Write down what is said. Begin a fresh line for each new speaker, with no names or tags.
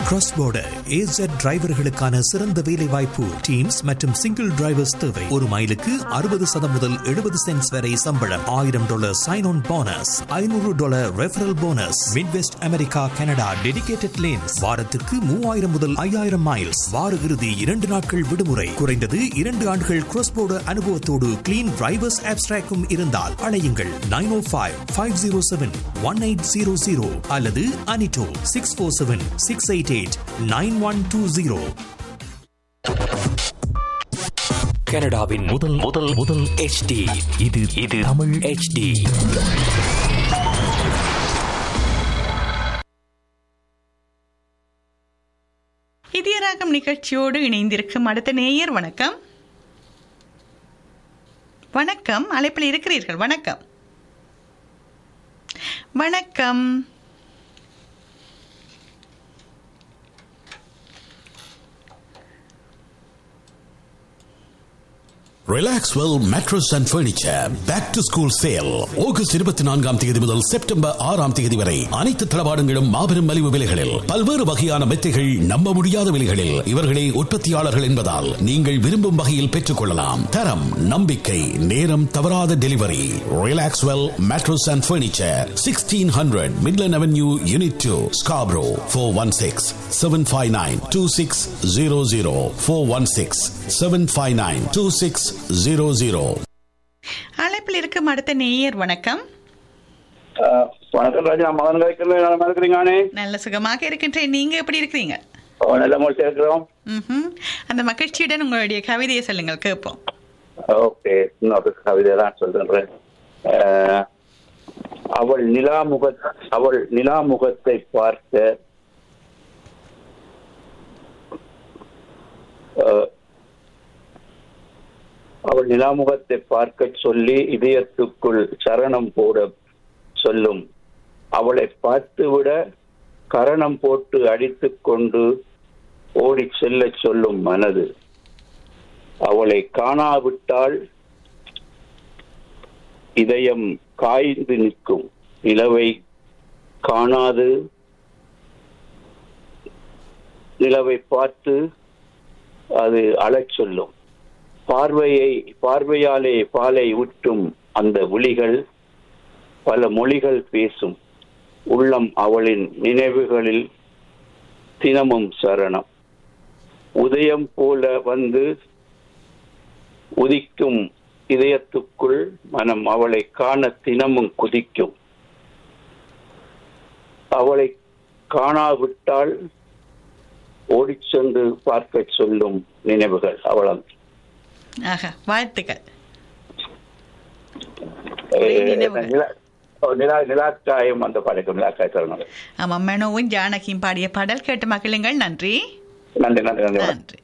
Cross border AZ டிரைவர்களுக்கான சிறந்த வேலை வாய்ப்பு டீம்ஸ் மற்றும் சிங்கிள் டிரைவர்ஸ் தேவை ஒரு மைலுக்கு அறுபது சதம் முதல் எழுபது சென்ட்ஸ் வரை சம்பளம் ஆயிரம் டாலர் சைன் ஆன் போனஸ் ஐநூறு dollar referral bonus midwest America Canada dedicated lanes வாரத்திற்கு மூவாயிரம் முதல் ஐயாயிரம் மைல்ஸ் வார இறுதி இரண்டு நாட்கள் விடுமுறை குறைந்தது இரண்டு ஆண்டுகள் கிராஸ் border அனுபவத்தோடு கிளீன் டிரைவர்ஸ் ஆப்ஸ்ட்ராக்கும் இருந்தால் அழையுங்கள் nine O five five zero seven one eight zero zero அல்லது அனிட்டோ six four seven six eight eight nine one two zero கனடாவின் முதல் முதல் முதல் HD இது இது தமிழ் HD
இதயராகம் நிகழ்ச்சியோடு இணைந்திருக்கும் அடுத்த நேயர் வணக்கம் வணக்கம் அழைப்பில் இருக்கிறீர்கள் வணக்கம் வணக்கம்
Relaxwell mattress and furniture back to school sale August இருபத்தி நான்காம் தேதி முதல் செப்டம்பர் ஆறாம் தேதி வரை அனைத்து தளபாடங்களும் மாபெரும் மலிவு விலைகளில் பல்வேறு வகையான மெத்தைகள் நம்ப முடியாத விலைகளில் இவர்களே உற்பத்தியாளர்கள் என்பதால் நீங்கள் விரும்பும் வகையில் பெற்றுக் கொள்ளலாம் தரம் நம்பிக்கை நேரம் தவறாத delivery Relaxwell mattress and furniture sixteen hundred Midland avenue unit two Scarborough four one six seven five nine two six zero zero four one six seven five nine two six zero zero
அழைப்பில் இருக்கும் அடுத்த நேயர் வணக்கம்
ஆஹ் வணக்கம் ராஜா மகன் கழிக்கிறது நல்லா இருக்கிறீங்கானே
நல்ல சுகமாக இருக்கின்றேன் நீங்க எப்படி இருக்கிறீங்க
ஓ, நல்ல முறையில் இருக்கிறோம்
ம்ஹும். அந்த மகிழ்ச்சியுடன் உங்களுடைய கவிதையை சொல்லுங்கள் கேட்போம்
ஓகே இன்னொரு கவிதை தான் சொல்றேன் ஆஹ் அவள் நிலாமுக அவள் நிலாமுகத்தை பார்க்க ஆஹ் அவள் நிலாமுகத்தை பார்க்க சொல்லி இதயத்துக்குள் சரணம் போட சொல்லும் அவளை பார்த்துவிட கரணம் போட்டு அடித்துக் கொண்டு ஓடிச் செல்லச் சொல்லும் மனது அவளை காணாவிட்டால் இதயம் காய்ந்து நிற்கும் நிலவை காணாது நிலவை பார்த்து அது அழச் சொல்லும் பார்வையை பார்வையாலே பாலை ஊற்றும் அந்த விழிகள் பல மொழிகள் பேசும் உள்ளம் அவளின் நினைவுகளில் தினமும் சரணம் உதயம் போல வந்து உதிக்கும் இதயத்துக்குள் மனம் அவளை காண தினமும் குதிக்கும் அவளை காணாவிட்டால் ஓடிச் சென்று பார்க்க சொல்லும் நினைவுகள் அவளம்
ஆஹா வாழ்த்துக்கள் ஒரே நினைவுகள்.
நிலா- ஓ, நிலா நிலாக்காயம் அந்த படைக்கும் நிலாக்காய் தருணம்
ஆமாம் மெனோவும் ஜானகியும் பாடிய பாடல் கேட்டு மகிழுங்கள் நன்றி
நன்றி நன்றி நன்றி வணக்கம்.
நன்றி